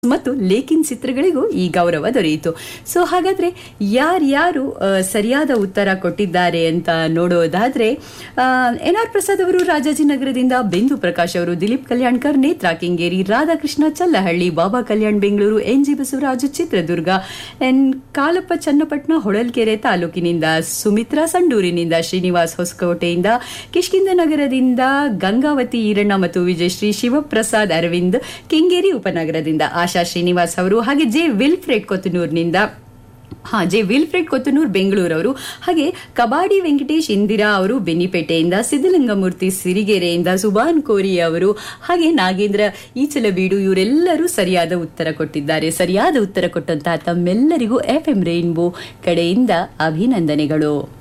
ಮತ್ತು ಲೇಖಿನ್ ಚಿತ್ರಗಳಿಗೂ ಈ ಗೌರವ ದೊರೆಯಿತು ಸೊ ಹಾಗಾದ್ರೆ ಯಾರ್ಯಾರು ಆ, ಸರಿಯಾದ ಉತ್ತರ ಕೊಟ್ಟಿದ್ದಾರೆ ಅಂತ ನೋಡೋದಾದ್ರೆ ಎನ್ ಆರ್ ಪ್ರಸಾದ್ ಅವರು ರಾಜಾಜಿನಗರದಿಂದ ಬಿಂದು ಪ್ರಕಾಶ್ ಅವರು Dileep Kalyankar Netra Kengeri Radhakrishna Challahalli Baba Kalyan Bengaluru N G Basavaraju Chitradurga N Kalappa Channapatna Holalkere ತಾಲೂಕಿನಿಂದ ಸುಮಿತ್ರಾ ಸಂಡೂರಿನಿಂದ ಶ್ರೀನಿವಾಸ್ ಹೊಸಕೋಟೆಯಿಂದ ಕಿಷ್ಕಿಂದ ನಗರದಿಂದ ಗಂಗಾವತಿ ಈರಣ್ಣ ಮತ್ತು ವಿಜಯಶ್ರೀ ಶಿವಪ್ರಸಾದ್ ಅರವಿಂದ್ ಕೆಂಗೇರಿ ಉಪನಗರದಿಂದ ಆಶಾ ಶ್ರೀನಿವಾಸ್ ಅವರು ಹಾಗೆ ಜೆ ವಿಲ್ಫ್ರೆಡ್ ಕೊತ್ತನೂರಿನಿಂದ ಹಾ ಜೆ ವಿಲ್ಫ್ರೆಡ್ ಕೊತ್ತನೂರ್ ಬೆಂಗಳೂರವರು ಹಾಗೆ ಕಬಾಡಿ ವೆಂಕಟೇಶ್ ಇಂದಿರಾ ಅವರು ಬೆನ್ನಿಪೇಟೆಯಿಂದ ಸಿದ್ದಲಿಂಗಮೂರ್ತಿ ಸಿರಿಗೆರೆಯಿಂದ ಸುಬಾನ್ ಕೋರಿ ಅವರು ಹಾಗೆ ನಾಗೇಂದ್ರ ಈಚಲಬೀಡು ಇವರೆಲ್ಲರೂ ಸರಿಯಾದ ಉತ್ತರ ಕೊಟ್ಟಿದ್ದಾರೆ ಸರಿಯಾದ ಉತ್ತರ ಕೊಟ್ಟಂತಹ ತಮ್ಮೆಲ್ಲರಿಗೂ ಎಫ್ ಎಂ ರೈನ್ಬೋ ಕಡೆಯಿಂದ ಅಭಿನಂದನೆಗಳು